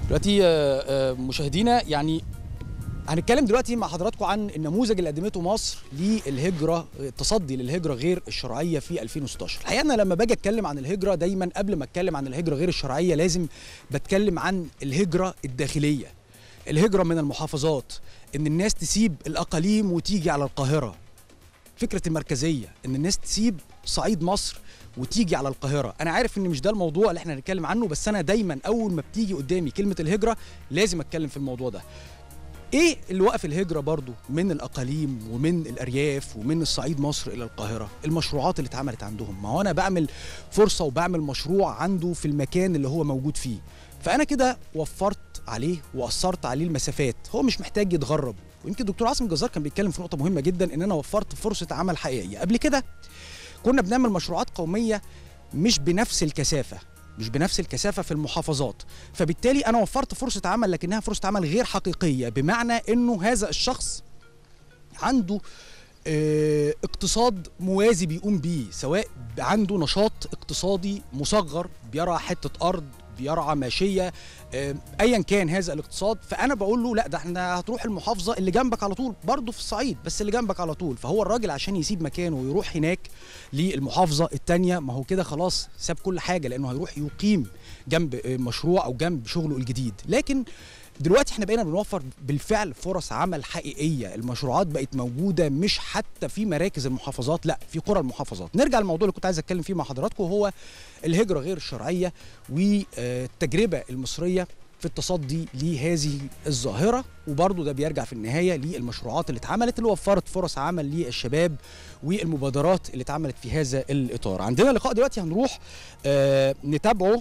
دلوقتي آه، آه، مشاهدينا يعني هنتكلم دلوقتي مع حضراتكم عن النموذج اللي قدمته مصر للهجره التصدي للهجره غير الشرعيه في 2016 الحقيقه انا لما باجي اتكلم عن الهجره دايما قبل ما اتكلم عن الهجره غير الشرعيه لازم بتكلم عن الهجره الداخليه الهجره من المحافظات ان الناس تسيب الاقاليم وتيجي على القاهره فكره المركزيه ان الناس تسيب صعيد مصر وتيجي على القاهره انا عارف ان مش ده الموضوع اللي احنا هنتكلم عنه بس انا دايما اول ما بتيجي قدامي كلمه الهجره لازم اتكلم في الموضوع ده ايه اللي وقف الهجره برضو من الاقاليم ومن الارياف ومن الصعيد مصر الى القاهره المشروعات اللي اتعملت عندهم ما هو انا بعمل فرصه وبعمل مشروع عنده في المكان اللي هو موجود فيه فانا كده وفرت عليه واثرت عليه المسافات هو مش محتاج يتغرب ويمكن الدكتور عاصم الجزار كان بيتكلم في نقطه مهمه جدا ان انا وفرت فرصه عمل حقيقيه قبل كده كنا بنعمل مشروعات قوميه مش بنفس الكثافه مش بنفس الكثافه في المحافظات فبالتالي انا وفرت فرصه عمل لكنها فرصه عمل غير حقيقيه بمعنى انه هذا الشخص عنده آه، اقتصاد موازي بيقوم بيه سواء عنده نشاط اقتصادي مصغر بيرعى حته ارض بيرعى ماشيه آه، ايا كان هذا الاقتصاد فانا بقول له لا ده احنا هتروح المحافظه اللي جنبك على طول برضه في الصعيد بس اللي جنبك على طول فهو الراجل عشان يسيب مكانه ويروح هناك للمحافظه الثانيه ما هو كده خلاص ساب كل حاجه لانه هيروح يقيم جنب آه، مشروع او جنب شغله الجديد لكن دلوقتي احنا بقينا بنوفر بالفعل فرص عمل حقيقيه المشروعات بقت موجوده مش حتى في مراكز المحافظات لا في قرى المحافظات نرجع للموضوع اللي كنت عايز اتكلم فيه مع حضراتكم هو الهجره غير الشرعيه والتجربه المصريه في التصدي لهذه الظاهره وبرضه ده بيرجع في النهايه للمشروعات اللي اتعملت اللي وفرت فرص عمل للشباب والمبادرات اللي اتعملت في هذا الاطار عندنا لقاء دلوقتي هنروح آه نتابعه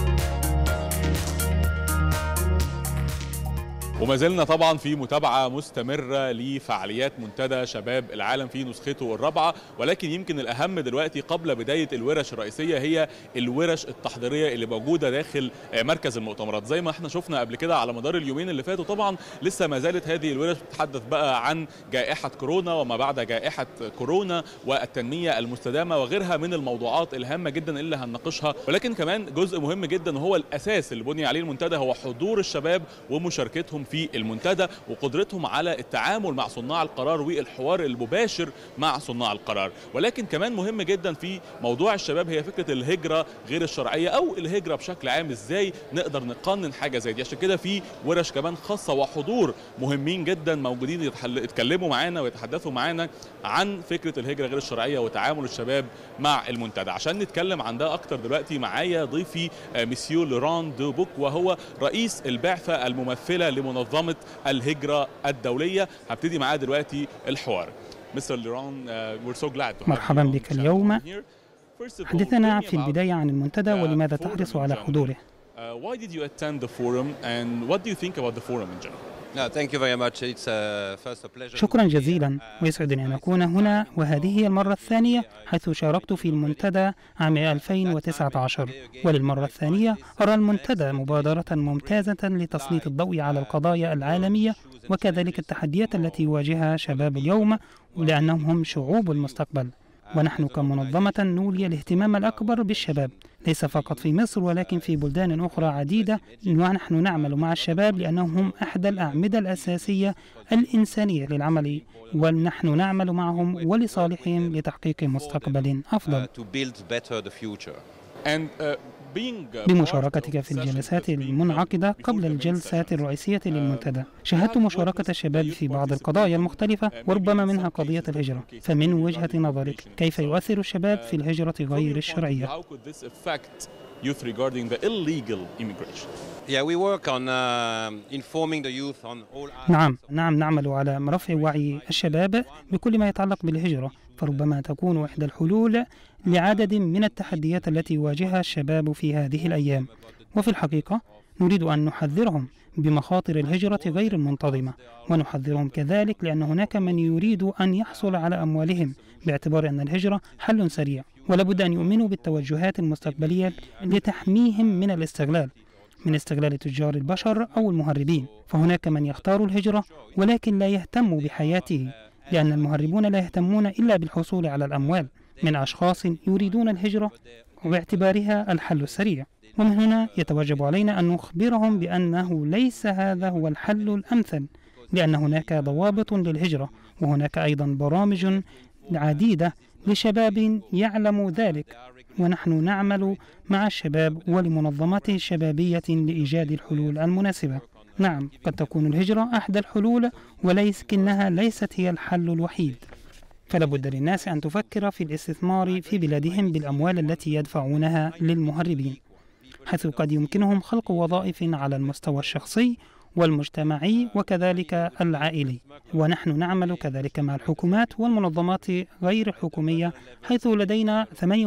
وما زلنا طبعا في متابعه مستمره لفعاليات منتدى شباب العالم في نسخته الرابعه ولكن يمكن الاهم دلوقتي قبل بدايه الورش الرئيسيه هي الورش التحضيريه اللي موجوده داخل مركز المؤتمرات زي ما احنا شفنا قبل كده على مدار اليومين اللي فاتوا طبعا لسه ما زالت هذه الورش بتتحدث بقى عن جائحه كورونا وما بعد جائحه كورونا والتنميه المستدامه وغيرها من الموضوعات الهامه جدا اللي هنناقشها ولكن كمان جزء مهم جدا وهو الاساس اللي بني عليه المنتدى هو حضور الشباب ومشاركتهم في المنتدى وقدرتهم على التعامل مع صناع القرار والحوار المباشر مع صناع القرار ولكن كمان مهم جدا في موضوع الشباب هي فكره الهجره غير الشرعيه او الهجره بشكل عام ازاي نقدر نقنن حاجه زي دي عشان كده في ورش كمان خاصه وحضور مهمين جدا موجودين يتحل... يتكلموا معانا ويتحدثوا معانا عن فكره الهجره غير الشرعيه وتعامل الشباب مع المنتدى عشان نتكلم عن ده اكتر دلوقتي معايا ضيفي مسيو لوران دو بوك وهو رئيس البعثه الممثله لمنظمه الهجره الدوليه هبتدي معاه دلوقتي الحوار مستر لوران we're so glad to have مرحبا you بك on اليوم. here. First of all, حدثنا tell me في about, البداية عن المنتدى uh, ولماذا forum تحرص in على general. حضوره uh, why did you attend the forum and what do you think about the forum in general No, thank you very much. It's uh, first a pleasure. شكرا to be here. جزيلا Uh, ويسعدني أن أكون هنا وهذه هي المرة الثانية حيث شاركت في المنتدى عام 2019 وللمرة الثانية أرى المنتدى مبادرة ممتازة لتسليط الضوء على القضايا العالمية وكذلك التحديات التي يواجهها شباب اليوم لأنهم هم شعوب المستقبل ونحن كمنظمة نولي الاهتمام الأكبر بالشباب ليس فقط في مصر ولكن في بلدان أخرى عديدة ونحن نعمل مع الشباب لأنهم هم أحد الأعمدة الأساسية الإنسانية للعمل ونحن نعمل معهم ولصالحهم لتحقيق مستقبل uh, أفضل to build better the future. and uh, being uh, بمشاركتك part في of الجلسات sessions that being المنعقدة before قبل the main الجلسات sessions. الرئيسية للمنتدى شاهدت مشاركة الشباب في بعض القضايا المختلفة وربما منها قضية الهجرة فمن وجهة نظرك كيف يؤثر الشباب في الهجرة غير الشرعية How could this affect youth regarding the illegal immigration? Yeah, we work on uh, informing the youth on all aspects نعم of نعم نعمل على رفع وعي الشباب بكل ما يتعلق بالهجرة فربما تكون إحدى الحلول لعدد من التحديات التي يواجهها الشباب في هذه الأيام وفي الحقيقة نريد أن نحذرهم بمخاطر الهجرة غير المنتظمة ونحذرهم كذلك لأن هناك من يريد أن يحصل على أموالهم باعتبار أن الهجرة حل سريع ولابد أن يؤمنوا بالتوجهات المستقبلية لتحميهم من الاستغلال من استغلال تجار البشر أو المهربين فهناك من يختار الهجرة ولكن لا يهتم بحياته لأن المهربون لا يهتمون إلا بالحصول على الأموال من أشخاص يريدون الهجرة وباعتبارها الحل السريع ومن هنا يتوجب علينا أن نخبرهم بأنه ليس هذا هو الحل الأمثل لأن هناك ضوابط للهجرة وهناك أيضا برامج عديدة لشباب يعلم ذلك ونحن نعمل مع الشباب ولمنظمات شبابية لإيجاد الحلول المناسبة نعم قد تكون الهجرة أحد الحلول ولكنها ليست هي الحل الوحيد فلا بد للناس أن تفكر في الاستثمار في بلادهم بالأموال التي يدفعونها للمهربين حيث قد يمكنهم خلق وظائف على المستوى الشخصي والمجتمعي وكذلك العائلي ونحن نعمل كذلك مع الحكومات والمنظمات غير الحكومية حيث لدينا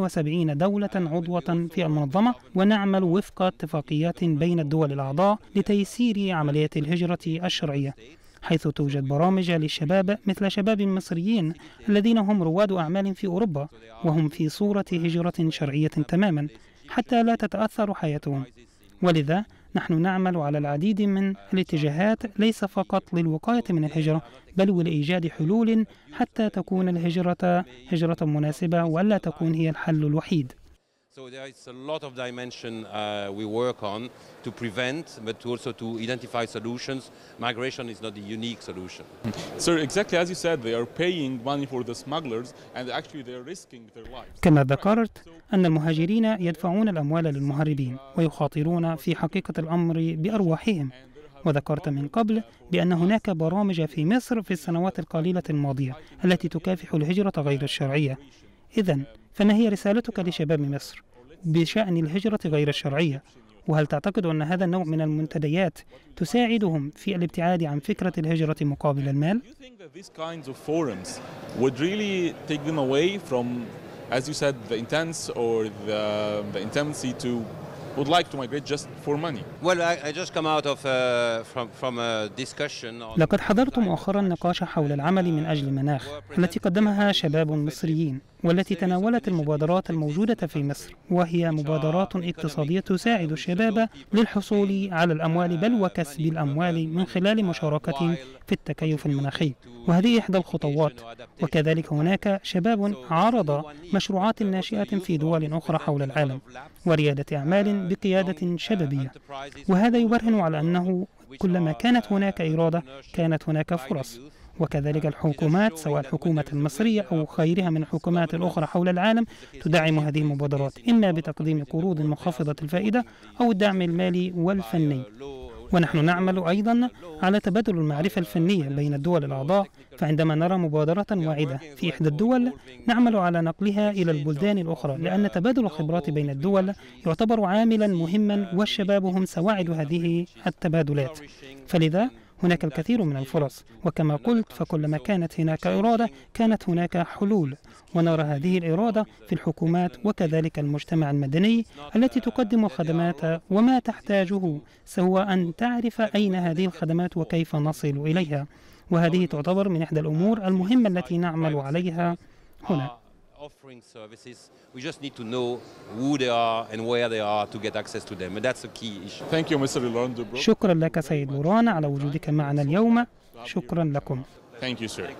78 دولة عضوة في المنظمة ونعمل وفق اتفاقيات بين الدول الأعضاء لتيسير عملية الهجرة الشرعية حيث توجد برامج للشباب مثل شباب مصريين الذين هم رواد أعمال في أوروبا وهم في صورة هجرة شرعية تماما حتى لا تتأثر حياتهم ولذا نحن نعمل على العديد من الاتجاهات ليس فقط للوقاية من الهجرة بل ولإيجاد حلول حتى تكون الهجرة هجرة مناسبة وألا تكون هي الحل الوحيد So there is a lot of dimension uh, we work on to prevent, but also to identify solutions. Migration is not the unique solution. Sir, exactly as you said, they are paying money for the smugglers and actually they are risking their lives. كما ذكرت أن المهاجرين يدفعون الأموال للمهربين ويخاطرون في حقيقة الأمر بأرواحهم وذكرت من قبل بأن هناك برامج في مصر في السنوات القليلة الماضية التي تكافح الهجرة غير الشرعية إذا فما هي رسالتك لشباب مصر بشأن الهجرة غير الشرعية وهل تعتقد أن هذا النوع من المنتديات تساعدهم في الابتعاد عن فكرة الهجرة مقابل المال؟ Do you think that these kinds of forums would really take them away from, as you said, the intense or the, the tendency to would like to migrate just for money? Well, I, I just come out of uh, from from a discussion on لقد حضرت مؤخرا نقاشا حول العمل من أجل المناخ التي قدمها شباب مصريين والتي تناولت المبادرات الموجودة في مصر وهي مبادرات اقتصادية تساعد الشباب للحصول على الأموال بل وكسب الأموال من خلال مشاركة في التكيف المناخي وهذه إحدى الخطوات وكذلك هناك شباب عرض مشروعات ناشئة في دول أخرى حول العالم وريادة أعمال بقيادة شبابية وهذا يبرهن على أنه كلما كانت هناك إرادة كانت هناك فرص وكذلك الحكومات سواء الحكومة المصرية أو غيرها من الحكومات الأخرى حول العالم تدعم هذه المبادرات إما بتقديم قروض منخفضة الفائدة أو الدعم المالي والفني ونحن نعمل أيضا على تبادل المعرفة الفنية بين الدول الأعضاء فعندما نرى مبادرة واعدة في إحدى الدول نعمل على نقلها إلى البلدان الأخرى لأن تبادل الخبرات بين الدول يعتبر عاملا مهما والشباب هم سواعد هذه التبادلات فلذا هناك الكثير من الفرص وكما قلت فكلما كانت هناك إرادة كانت هناك حلول ونرى هذه الإرادة في الحكومات وكذلك المجتمع المدني التي تقدم الخدمات وما تحتاجه سوى أن تعرف أين هذه الخدمات وكيف نصل إليها وهذه تعتبر من إحدى الأمور المهمة التي نعمل عليها هنا offering services. We just need to know who they are and where they are to get access to them, and that's a key issue. Thank you, Mr. Rolando Brook. شكرا لك سيد لوران على وجودك معنا اليوم شكرا لكم Thank you, sir.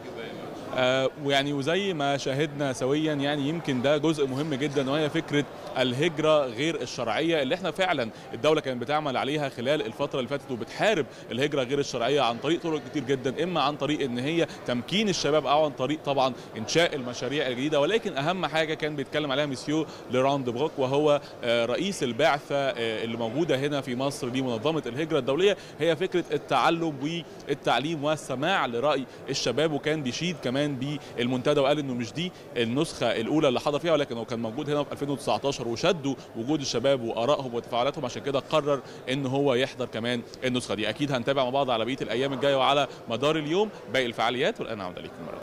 آه ويعني وزي ما شاهدنا سويا يعني يمكن ده جزء مهم جدا وهي فكره الهجره غير الشرعيه اللي احنا فعلا الدوله كانت بتعمل عليها خلال الفتره اللي فاتت وبتحارب الهجره غير الشرعيه عن طريق طرق كتير جدا اما عن طريق ان هي تمكين الشباب او عن طريق طبعا انشاء المشاريع الجديده ولكن اهم حاجه كان بيتكلم عليها مسيو لوراند بروك وهو آه رئيس البعثه آه اللي موجوده هنا في مصر لمنظمه الهجره الدوليه هي فكره التعلم والتعليم والسماع لراي الشباب وكان بيشيد كمان بالمنتدى وقال انه مش دي النسخه الاولى اللي حضر فيها ولكن هو كان موجود هنا في 2019 وشدوا وجود الشباب وارائهم وتفاعلاتهم عشان كده قرر ان هو يحضر كمان النسخه دي اكيد هنتابع مع بعض على بقيه الايام الجايه وعلى مدار اليوم باقي الفعاليات والان اعود اليكم مره